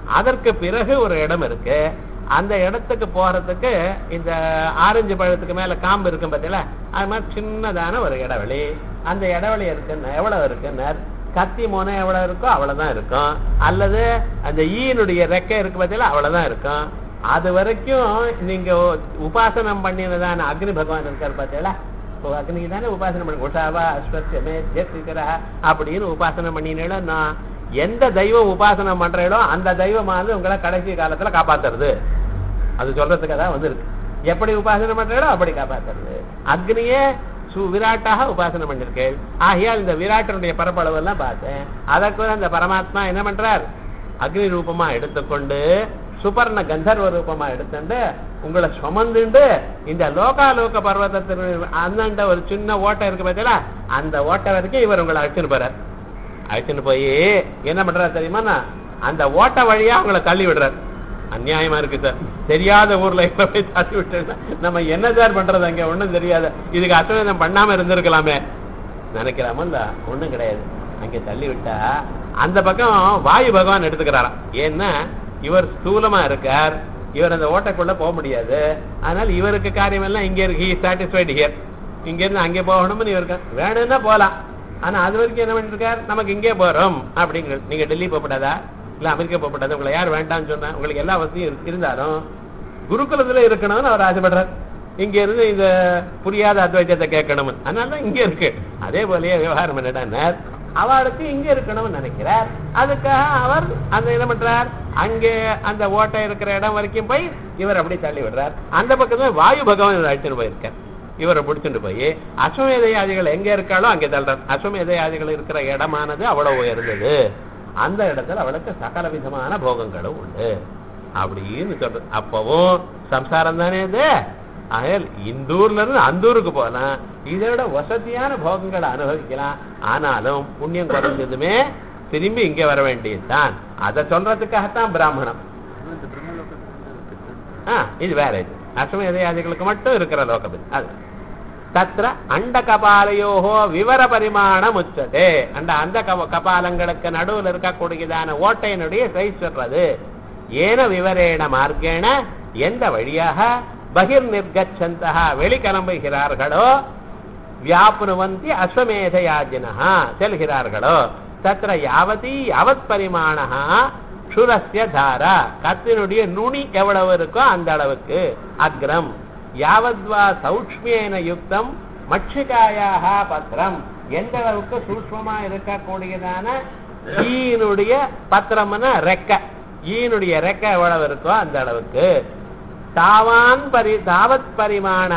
அதற்கு பிறகு ஒரு இடம் இருக்கு அந்த இடத்துக்கு போறதுக்கு இந்த ஆரஞ்சு பழத்துக்கு மேல காம்பு இருக்கும் பார்த்தீங்களா அது மாதிரி சின்னதான ஒரு இடைவெளி அந்த இடைவெளி இருக்குன்னு எவ்வளவு இருக்குன்னு கத்தி முனை எவ்வளவு இருக்கோ அவ்வளவுதான் இருக்கும் அல்லது அந்த ஈனுடைய ரெக்கை இருக்கு பார்த்தீங்களா அவ்வளவுதான் இருக்கும் அது வரைக்கும் நீங்க உபாசனம் பண்ணினதான அக்னி பகவான் இருக்கார் பார்த்தீங்களா இப்போ அக்னிக்கு தானே உபாசனை பண்ணி உஷாவா அஸ்வத்தியமே ஜெசிகரா அப்படின்னு உபாசனை பண்ணினீங்களோ நான் எந்த தெய்வம் உபாசனை பண்றீங்களோ அந்த தெய்வமானது உங்களை கடைசி காலத்துல காப்பாத்துறது அது சொல்றதுக்கு தான் வந்திருக்கு எப்படி உபாசனை பண்றீங்களோ அப்படி காப்பாத்துறது அக்னியே சு விராட்டாக உபாசனை பண்ணிருக்கேன் ஆகையால் இந்த விராட்டனுடைய பரப்பளவு எல்லாம் பார்த்தேன் அதற்கு அந்த பரமாத்மா என்ன பண்றார் அக்னி ரூபமா எடுத்துக்கொண்டு சுபர்ண கந்தர்வ ரூபமா எடுத்துட்டு உங்களை சுமந்துண்டு இந்த லோகாலோக பர்வதத்தின் அந்தாண்ட ஒரு சின்ன ஓட்டை இருக்கு பார்த்தீங்களா அந்த ஓட்டை வரைக்கும் இவர் உங்களை அழைச்சிட்டு போறார் அழைச்சிட்டு போய் என்ன பண்றாரு தெரியுமா அந்த ஓட்டை வழியா உங்களை தள்ளி விடுறார் அநியாயமா இருக்கு சார் தெரியாத ஊர்ல இப்ப போய் தள்ளி விட்டு நம்ம என்ன சார் பண்றது அங்க ஒண்ணும் தெரியாது இதுக்கு அசவேதம் பண்ணாம இருந்திருக்கலாமே நினைக்கிறாமல்ல ஒண்ணும் கிடையாது அங்க தள்ளி விட்டா அந்த பக்கம் வாயு பகவான் எடுத்துக்கிறாராம் ஏன்னா இவர் ஸ்தூலமா இருக்கார் இவர் அந்த ஓட்டைக்குள்ள போக முடியாது அதனால இவருக்கு காரியம் எல்லாம் இங்க இருக்கு சாட்டிஸ்ஃபைடு ஹியர் இங்க இருந்து அங்கே போகணும்னு இவருக்கு வேணும்னா போலாம் ஆனா அது வரைக்கும் என்ன பண்ணிருக்கார் நமக்கு இங்கே போறோம் அப்படிங்கிறது நீங்க டெல்லி போகப்படாதா இல்ல அமெரிக்கா போகப்படாதா உங்களை யார் வேண்டாம்னு சொன்னா உங்களுக்கு எல்லா வசதியும் இரு- இருந்தாலும் குருகுலத்துல இருக்கணும்னு அவர் ஆசைப்படுறார் இங்க இருந்து இந்த புரியாத அத்வைத்தத்தை கேட்கணும் அதனாலதான் இங்க இருக்கு அதே போலயே விவகாரம் என்னடா அவளுக்கு இங்க இருக்கணும்னு நினைக்கிறார் அதுக்காக அவர் அந்த என்ன பண்றார் அங்கே அந்த ஓட்டை இருக்கிற இடம் வரைக்கும் போய் இவர் அப்படி தள்ளி விடுறார் அந்த பக்கத்துல வாயு பகவான் இவர் அழைச்சிட்டு போயிருக்கார் இவரை பிடிச்சிட்டு போய் அஸ்வமேதையாதிகள் எங்க இருக்காளோ அங்கே தள்ளுறார் அஸ்வமேதையாதிகள் இருக்கிற இடமானது அவ்வளவு உயர்ந்தது அந்த இடத்துல அவளுக்கு சகல விதமான போகங்களும் உண்டு அப்படின்னு சொல்றது அப்பவும் சம்சாரம் தானே இது ஆகையால் இந்த ஊர்ல இருந்து அந்த ஊருக்கு போகலாம் இதை விட வசதியான போகங்களை அனுபவிக்கலாம் ஆனாலும் புண்ணியம் குறைஞ்சதுமே திரும்பி இங்க வர வேண்டியதுதான் அதை சொல்றதுக்காகத்தான் பிராமணம் அதுவும் இந்த பிரம்மலோகத்துல இருக்கு ஆ, இது வேற இது அஸ்வமேதையாதிகளுக்கு மட்டும் இருக்கிற லோகம் இது அது தத்ர அண்ட கபாலையோகோ விவர பரிமாணம் உச்சதே அந்த அந்த கப- கபாலங்களுக்கு நடுவில் இருக்கக்கூடியதான ஓட்டையினுடைய சைஸ் சொல்றது ஏன விவரேண மார்க்கேண எந்த வழியாக பகிர் நிர்கச்சந்தா வெளிக்கிளம்புகிறார்களோ வியாப்னுவந்தி அஸ்வமேதயாஜினா செல்கிறார்களோ தத்ர யாவதி யாவத் பரிமாணா க்ஷுரஸ்ய தாரா கத்தினுடைய நுனி எவ்வளவு இருக்கோ அந்த அளவுக்கு அக்ரம் யாவத்வா சௌக்ஷ்மியேன யுக்தம் மட்சிகாயாக பத்திரம் எந்த அளவுக்கு சூக்ஷ்மமா இருக்கக்கூடியதான ஈனுடைய பத்திரம்னா ரெக்க ஈனுடைய ரெக்க எவ்வளவு இருக்கோ அந்த அளவுக்கு தாவான் பரி தாவத் பரிமாணா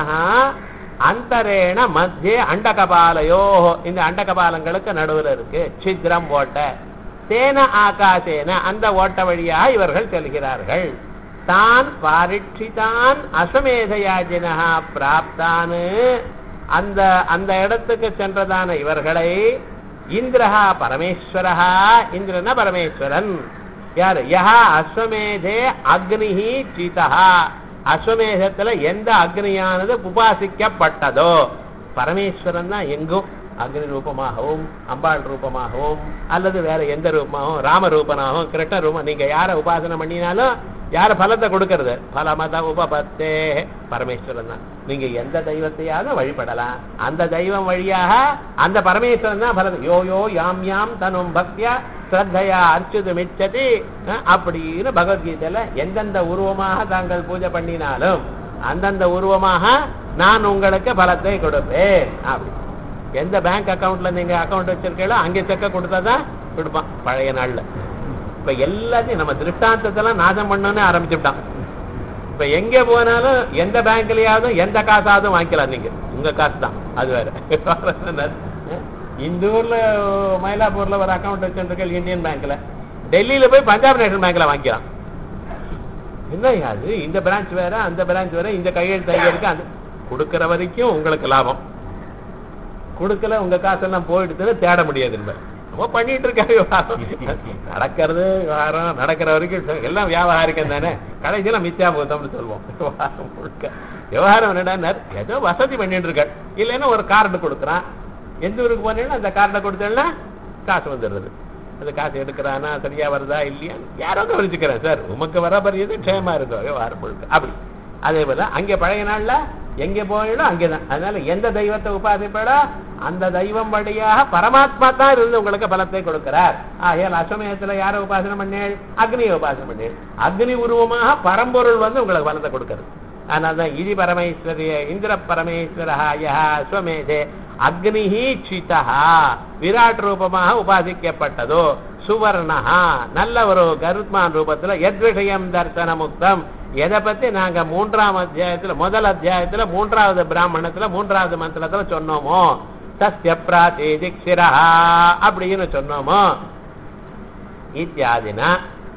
அந்தரேண மத்திய அண்டகபாலையோ இந்த அண்டகபாலங்களுக்கு நடுவுல இருக்கு சித்ரம் ஓட்ட தேன ஆகாசேன அந்த ஓட்ட வழியாக இவர்கள் செல்கிறார்கள் தான் பாரிட்சிதான் அஸ்வமேதயாஜினா பிராப்தானு அந்த அந்த இடத்துக்கு சென்றதான இவர்களை இந்திரஹா பரமேஸ்வரஹா இந்திரன பரமேஸ்வரன் யார் யஹா அஸ்வமேதே அக்னிஹி சீதஹா அஸ்வமேதத்துல எந்த அக்னியானது உபாசிக்கப்பட்டதோ பரமேஸ்வரன் தான் எங்கும் அக்னி ரூபமாகவும் அம்பாள் ரூபமாகவும் அல்லது வேற எந்த ரூபமாகவும் ராம ரூபனாகவும் கிருஷ்ண ரூபம் நீங்க யார உபாசனை பண்ணினாலும் யார பலத்தை கொடுக்கறது பலமத உபபத்தே பரமேஸ்வரன் தான் நீங்க எந்த தெய்வத்தையாவது வழிபடலாம் அந்த தெய்வம் வழியாக அந்த பரமேஸ்வரன் தான் பலது யோ யோ யாம் யாம் தனும் பக்தியா ஸ்ரத்தையா அர்ச்சுது மிச்சதி அஹ், அப்படின்னு பகவத்கீதையில எந்தெந்த உருவமாக தாங்கள் பூஜை பண்ணினாலும் அந்தந்த உருவமாக நான் உங்களுக்கு பலத்தை கொடுப்பேன் அப்படி எந்த பேங்க் அக்கவுண்ட்ல நீங்க அக்கவுண்ட் வச்சிருக்கீங்களோ அங்கே செக்க கொடுத்தாதான் கொடுப்பான் பழைய நாள்ல இப்ப எல்லாத்தையும் நம்ம திருஷ்டாந்தத்தெல்லாம் நாசம் பண்ணணும்னு ஆரம்பிச்சுட்டான் இப்ப எங்க போனாலும் எந்த பேங்க்லயாவது எந்த காசாவது வாங்கிக்கலாம் நீங்க உங்க காசு தான் அது வேற இந்த ஊர்ல மயிலாப்பூர்ல ஒரு அக்கவுண்ட் வச்சிருக்க இந்தியன் பேங்க்ல டெல்லியில போய் பஞ்சாப் நேஷனல் பேங்க்ல வாங்கிக்கலாம் என்ன அது இந்த பிரான்ச் வேற அந்த பிரான்ச் வேற இந்த கையெழுத்து அங்க இருக்கு அந்த கொடுக்கிற வரைக்கும் உங்களுக்கு லாபம் கொடுக்கல உங்க காசெல்லாம் போயிடுச்சுன்னு தேட முடியாது நம்ம பண்ணிட்டு இருக்க விவகாரம் நடக்கிறது விவகாரம் நடக்கிற வரைக்கும் எல்லாம் வியாபாரிக்கம் தானே கடைசியில மிச்சா போத்தம்னு சொல்லுவோம் விவகாரம் முழுக்க விவகாரம் என்னடா ஏதோ வசதி பண்ணிட்டு இருக்க இல்லைன்னா ஒரு கார்டு கொடுக்குறான் எந்த ஊருக்கு போனீங்கன்னா அந்த கார்டை கொடுத்தேன்னா காசு வந்துடுறது அது காசு எடுக்கிறானா சரியா வருதா இல்லையா யாரோ கவனிச்சுக்கிறேன் சார் உமக்கு வர பரியது க்ஷேமா இருக்கும் விவகாரம் முழுக்க அப்படி அதே போல அங்கே பழைய நாள்ல எங்க போயிடும் அங்கேதான் அதனால எந்த தெய்வத்தை உபாசிப்படோ அந்த தெய்வம் வழியாக பரமாத்மா தான் இருந்து உங்களுக்கு பலத்தை கொடுக்கிறார் ஆகையால் அஸ்வமேகத்துல யாரை உபாசனை பண்ணேள் அக்னியை உபாசனை பண்ணேள் அக்னி உருவமாக பரம்பொருள் வந்து உங்களுக்கு பலத்தை கொடுக்கிறது அதனால்தான் இதி பரமேஸ்வரிய இந்திர பரமேஸ்வரஹா யா அஸ்வமேதே அக்னிஹி சிதா விராட் ரூபமாக உபாசிக்கப்பட்டதோ சுவர்ணஹா நல்ல ஒரு கருத்மான் ரூபத்துல எத் விஷயம் தர்சன முக்தம் எதை பத்தி நாங்க மூன்றாம் அத்தியாயத்துல முதல் அத்தியாயத்துல மூன்றாவது பிராமணத்துல மூன்றாவது மந்திரத்துல சொன்னோமோ சஸ்ய பிராதேதிக்ஷிரா அப்படின்னு சொன்னோமோ இத்தியாதினா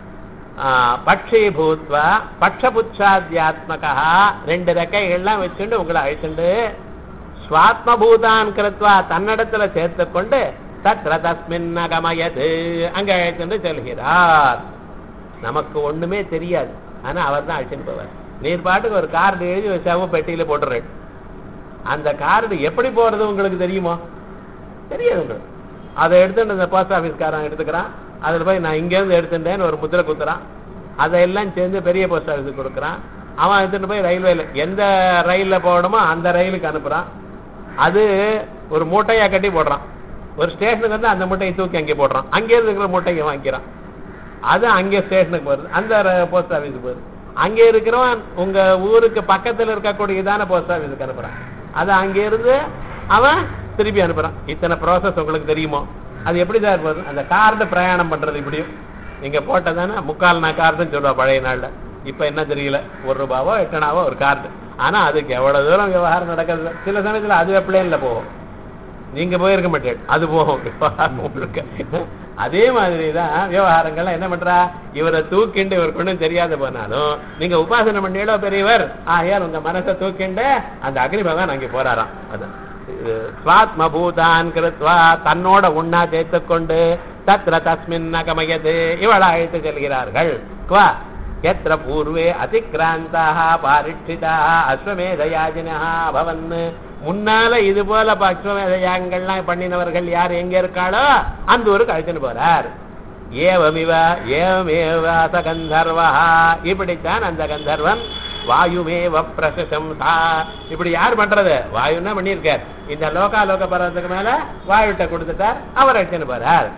பட்சி பூத்வா பட்சபுச்சாத்தியாத்மகா ரெண்டு ரெக்கைகள்லாம் வச்சுட்டு உங்களை அழிச்சுண்டு ஸ்வாத்மபூதான் கிருத்வா தன்னிடத்துல சேர்த்து கொண்டு தத்ர தஸ்மின் அகமயது அங்க அழைத்துண்டு செல்கிறார் நமக்கு ஒண்ணுமே தெரியாது ஆனா அவர் தான் அழைச்சிட்டு போவார் நீர் பாட்டுக்கு ஒரு கார்டு எழுதி ஒரு செவ பெட்டியில போட்டுறேன் அந்த கார்டு எப்படி போறது உங்களுக்கு தெரியுமோ தெரியாது உங்களுக்கு அதை எடுத்துட்டு இந்த போஸ்ட் ஆபீஸ்காரன் எடுத்துக்கிறான் அதுல போய் நான் இங்க இருந்து எடுத்துட்டேன்னு ஒரு முத்திரை குத்துறான் அதையெல்லாம் சேர்ந்து பெரிய போஸ்ட் ஆபீஸுக்கு கொடுக்குறான் அவன் எடுத்துட்டு போய் ரயில்வேல எந்த ரயில்ல போகணுமோ அந்த ரயிலுக்கு அனுப்புறான் அது ஒரு மூட்டையா கட்டி போடுறான் ஒரு ஸ்டேஷனுக்கு வந்து அந்த மூட்டையை தூக்கி அங்கே போடுறான் அங்கே இருக்கிற மூட்டையை வாங்கிக்கிறான் அது அங்கே ஸ்டேஷனுக்கு போகுது அந்த போஸ்ட் ஆபீஸுக்கு போகுது அங்கே இருக்கிறவன் உங்க ஊருக்கு பக்கத்துல இருக்கக்கூடியதான போஸ்ட் ஆபீஸுக்கு அனுப்புறான் அது அங்கே இருந்து அவன் திருப்பி அனுப்புறான் இத்தனை ப்ராசஸ் உங்களுக்கு தெரியுமோ அது எப்படி சார் போகுது அந்த கார்டு பிரயாணம் பண்றது இப்படியும் நீங்க போட்டதானே முக்கால் நான் கார்டுன்னு சொல்லுவா பழைய நாள்ல இப்ப என்ன தெரியல ஒரு ரூபாவோ எட்டனாவோ ஒரு கார்டு ஆனா அதுக்கு எவ்வளவு தூரம் விவகாரம் நடக்கிறது சில சமயத்துல அது பிளேன்ல போகும் நீங்க போயிருக்க மாட்டேன் அது போகும் விவகாரம் முழுக்க அதே மாதிரிதான் விவகாரங்கள்லாம் என்ன பண்றா இவரை தூக்கிண்டு இவர் கொண்டு தெரியாத போனாலும் நீங்க உபாசனை பண்ணியோ பெரியவர் ஆகையால் உங்க மனசை தூக்கிண்டு அந்த அக்னி பகவான் அங்கே போறாராம் அதான் ஸ்வாத்ம பூதான் கிருத்வா தன்னோட உண்ணா சேர்த்து கொண்டு தத்ர தஸ்மின் அகமயது இவளை அழைத்து செல்கிறார்கள் குவா எத்திர பூர்வே அதிக்ராந்தாக பாரிட்சிதாக அஸ்வமேதயாஜினா பவன் முன்னால இது போல அஸ்வமேத யாகங்கள்லாம் பண்ணினவர்கள் யார் எங்க இருக்காளோ அந்த ஊருக்கு அழைச்சுன்னு போறார் ஏவமிவ ஏவமேவ ச கந்தர்வா இப்படித்தான் அந்த கந்தர்வன் வாயுமேவ பிரசம்சா இப்படி யார் பண்றது வாயுன்னா பண்ணியிருக்கார் இந்த லோகாலோக பர்வத்துக்கு மேல வாயுட்ட கொடுத்துட்டார் அவர் அழைச்சுன்னு போறார்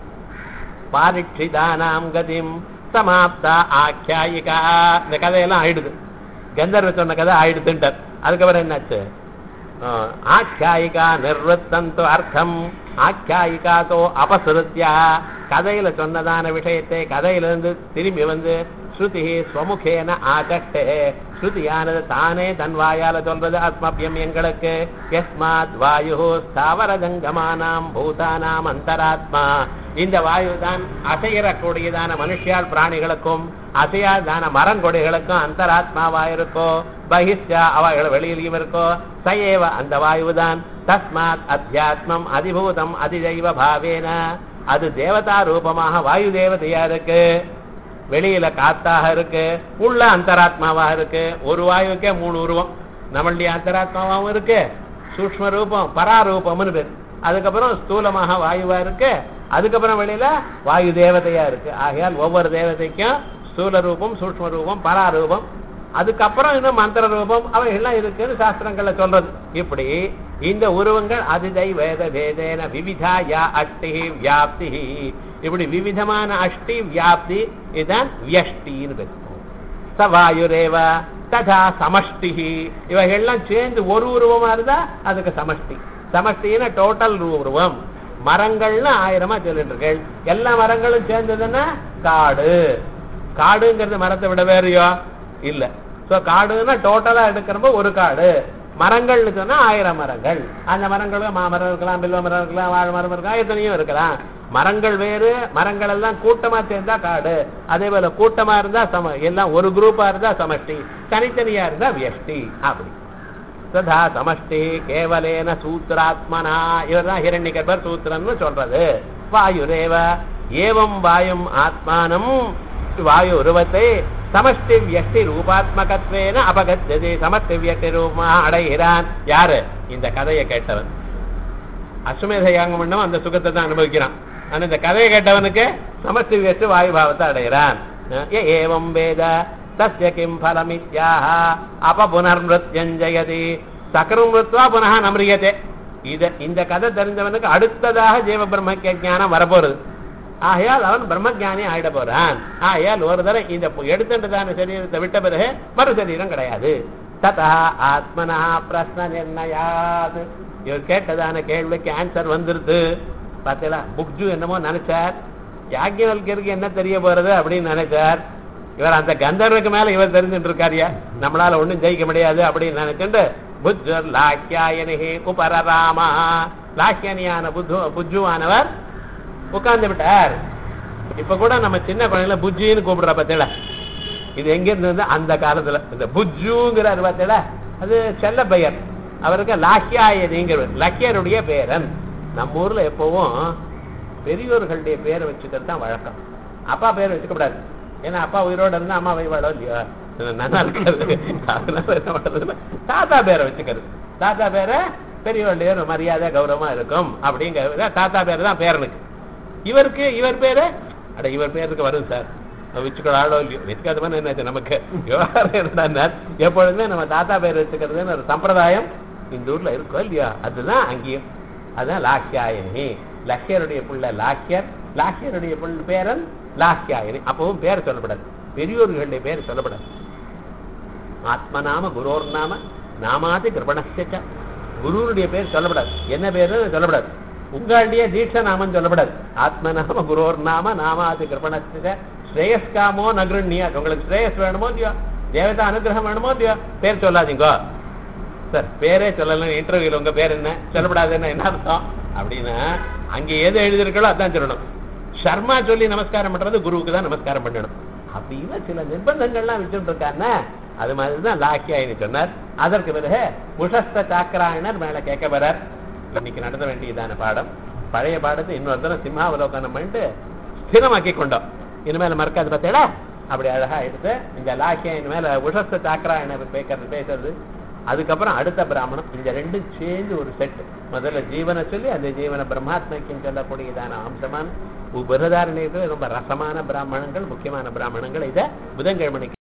பாரிட்சிதானாம் கதிம் சமாப்தா ஆக்கியாயிகா இந்த கதையெல்லாம் ஆயிடுது கந்தர்வ சொன்ன கதை ஆயிடுதுன்ட்டார் அதுக்கப்புறம் என்னாச்சு ஆக்கியாயிகா நிர்வத்தந்தோ அர்த்தம் ஆக்கியாயிகாதோ அபசுருத்தியா கதையில சொன்னதான விஷயத்தை கதையிலிருந்து திரும்பி வந்து ஸ்ருதி ஸ்வமுகேன ஆகட்டே ஸ்ருதியானது தானே தன் வாயால சொல்றது ஆத்மபியம் எங்களுக்கு எஸ்மாத் வாயு ஸ்தாவர ஜங்கமானாம் பூதானாம் அந்தராத்மா இந்த வாயு தான் அசையறக்கூடியதான மனுஷியால் பிராணிகளுக்கும் அசையாதான மரங்கொடிகளுக்கும் அந்தராத்மாவா இருக்கோ பகிஷ்டா அவைகள் வெளியிலையும் இருக்கோ சயேவ அந்த வாயுதான் தஸ்மாத் அத்தியாத்மம் அதிபூதம் அதிதெய்வ பாவேன அது தேவதா ரூபமாக வாயு தேவதையா இருக்கு வெளியில காத்தாக இருக்கு உள்ள அந்தராத்மாவாக இருக்கு ஒரு வாயுக்கே மூணு உருவம் நம்மளுடைய அந்தராத்மாவாகவும் இருக்கு சூக்ம ரூபம் பராரூபம்னு பேர் அதுக்கப்புறம் ஸ்தூலமாக வாயுவா இருக்கு அதுக்கப்புறம் வெளியில வாயு தேவதையா இருக்கு ஆகையால் ஒவ்வொரு தேவதைக்கும் ஸ்தூல ரூபம் சூக்ம ரூபம் பராரூபம் அதுக்கப்புறம் இன்னும் மந்திர ரூபம் அவைகள்லாம் இருக்குன்னு சாஸ்திரங்கள்ல சொல்றது இப்படி இந்த உருவங்கள் அதிதை வேத வேதேன விவிதா யா அஷ்டி வியாப்தி இப்படி விவிதமான அஷ்டி வியாப்தி இதுதான் வியஷ்டின்னு பேசுவோம் சவாயுரேவ ததா சமஷ்டி இவைகள்லாம் சேர்ந்து ஒரு உருவமா இருந்தா அதுக்கு சமஷ்டி சமஷ்டின்னா டோட்டல் உருவம் மரங்கள்னு ஆயிரமா சொல்லிட்டு எல்லா மரங்களும் சேர்ந்ததுன்னா காடு காடுங்கிறது மரத்தை விட வேறையோ இல்ல சோ காடுன்னா டோட்டலா எடுக்கிறப்ப ஒரு காடு மரங்கள்னு சொன்னா ஆயிரம் மரங்கள் அந்த மரங்கள் மாமரம் இருக்கலாம் பில்வ மரம் இருக்கலாம் வாழை மரம் இருக்கலாம் எத்தனையும் இருக்கலாம் மரங்கள் வேறு மரங்கள் எல்லாம் கூட்டமா சேர்ந்தா காடு அதே போல கூட்டமா இருந்தா சம எல்லாம் ஒரு குரூப்பா இருந்தா சமஷ்டி தனித்தனியா இருந்தா வியஷ்டி அப்படி ததா சமஷ்டி கேவலேன சூத்திராத்மனா இவர் தான் ஹிரண்யகர்பர் சூத்திரம்னு சொல்றது வாயுரேவ ஏவம் வாயும் ஆத்மானம் வாயு உருவத்தை சமஷ்டி வியஷ்டி ரூபாத்மகத்வேன அபகத்தது சமஷ்டி வியஷ்டி ரூபமா அடைகிறான் யாரு இந்த கதையை கேட்டவன் அஸ்வமேத யாகம் பண்ணவன் அந்த சுகத்தை தான் அனுபவிக்கிறான் ஆனா இந்த கதையை கேட்டவனுக்கு சமஷ்டி வச்சு வாயு பாவத்தை அடைகிறான் ஏ ஏவம் வேத தஸ்ய கிம் பலமித்யாக அப்ப புனர்மிருத்யஞ்சயதி சக்கரம் மிருத்வா புனः நம்ரியதே இத இந்த கதை தெரிஞ்சவனுக்கு அடுத்ததாக ஜீவ பிரம்ம ஞானம் வரப்போறது ஆகையால் அவன் பிரம்மஜானி ஆயிட போறான் ஆகையால் ஒரு தடவை இந்த எடுத்துட்டதான சரீரத்தை விட்ட பிறகு மறு சரீரம் கிடையாது ததா ஆத்மனா பிரஸ்ன நிர்ணயாது இவர் கேட்டதான கேள்விக்கு ஆன்சர் வந்துருது பார்த்தீங்களா புக்ஜு என்னமோ நினைச்சார் யாக்கியவல்கருக்கு என்ன தெரிய போறது அப்படின்னு நினைச்சார் இவர் அந்த கந்தர்வுக்கு மேல இவர் தெரிஞ்சுட்டு இருக்காரியா நம்மளால ஒண்ணும் ஜெயிக்க முடியாது அப்படின்னு நினைச்சுட்டு புஜர் லாக்கியாயனிகி உபரராமா லாக்கியனியான புத்து புஜுவானவர் உட்கார்ந்து விட்டார் இப்ப கூட நம்ம சின்ன குழந்தைல புஜ்ஜின்னு கூப்பிடுற பார்த்தீங்களா இது எங்க இருந்தது அந்த காலத்துல இந்த புஜ்ஜுங்கிறார் பார்த்தீங்களா அது செல்ல பெயர் அவருக்கு லாக்கியாயனிங்கிறவர் லக்கியருடைய பேரன் நம்ம ஊர்ல எப்பவும் பெரியோர்களுடைய பேரை வச்சுக்கிறது தான் வழக்கம் அப்பா பேர் வச்சுக்க கூடாது ஏன்னா அப்பா உயிரோட இருந்தா அம்மா வைவாடோ இல்லையோ நல்லா இருக்காது அதனால என்ன பண்றதுன்னா தாத்தா பேரை வச்சுக்கிறது தாத்தா பேரை பெரியவருடைய ஒரு மரியாதை கௌரவமா இருக்கும் அப்படிங்கிற தாத்தா பேர் தான் பேரனுக்கு இவருக்கு இவர் பேரு அட இவர் பேருக்கு வரும் சார் வச்சுக்கிறாளோ இல்லையோ வச்சுக்காத மாதிரி என்னாச்சு நமக்கு விவகாரம் என்னன்னா எப்பொழுதுமே நம்ம தாத்தா பேர் வச்சுக்கிறதுன்னு ஒரு சம்பிரதாயம் இந்த ஊர்ல இருக்கோ இல்லையா அதுதான் அங்கேயும் அதுதான் லாக்கியாயனி லக்கியருடைய புள்ள லாக்கியர் லாக்கியருடைய புள்ள பேரன் லாக்கியாயனி அப்பவும் பேர் சொல்லப்படாது பெரியோர்களுடைய பேர் சொல்லப்படாது ஆத்மநாம குரோர் நாம நாமாதி கிருபணஸ்ய குருவுடைய பேர் சொல்லப்படாது என்ன பேரு சொல்லப்படாது உங்களுடைய தீட்ச நாமம் சொல்லப்படாது ஆத்மநாம குரோர் நாம நாமாதி கிருபணஸ்ய ஸ்ரேயஸ்காமோ நகருண்ணியா உங்களுக்கு ஸ்ரேயஸ் வேணுமோ இல்லையோ தேவதா அனுகிரகம் வேணுமோ இல்லையோ பேர் சொல்லாதீங்க சார் பேரே சொல்லலாம் இன்டர்வியூல உங்க பேர் என்ன சொல்லப்படாதுன்னா என்ன அர்த்தம் அப்படின்னா அங்க எது எழுதிருக்கோ அதான் சொல்லணும் சர்மா சொல்லி நமஸ்காரம் பண்றது குருவுக்கு தான் நமஸ்காரம் பண்ணணும் அப்படின்னு சில நிர்பந்தங்கள்லாம் வச்சுட்டு இருக்காங்க அது மாதிரிதான் லாக்கியாயின்னு சொன்னார் அதற்கு பிறகு புஷஸ்த சாக்கராயணர் மேல கேட்க வரார் இன்னைக்கு நடத்த வேண்டியதான பாடம் பழைய பாடத்தை இன்னொரு தரம் சிம்மாவலோகனம் பண்ணிட்டு ஸ்திரமாக்கி கொண்டோம் இனிமேல மறக்காது பார்த்தேடா அப்படி அழகா எடுத்து இந்த லாக்கியாயின் மேல உஷஸ்த சாக்கராயணர் பேக்கிறது பேசுறது அதுக்கப்புறம் அடுத்த பிராமணம் இந்த ரெண்டும் சேர்ந்து ஒரு செட் முதல்ல ஜீவனை சொல்லி அந்த ஜீவன பிரம்மாத்மக்கியம் சொல்லக்கூடியதான அம்சமான பிரதாரணியத்தில் ரொம்ப ரசமான பிராமணங்கள் முக்கியமான பிராமணங்கள் இதை புதன்கிழமை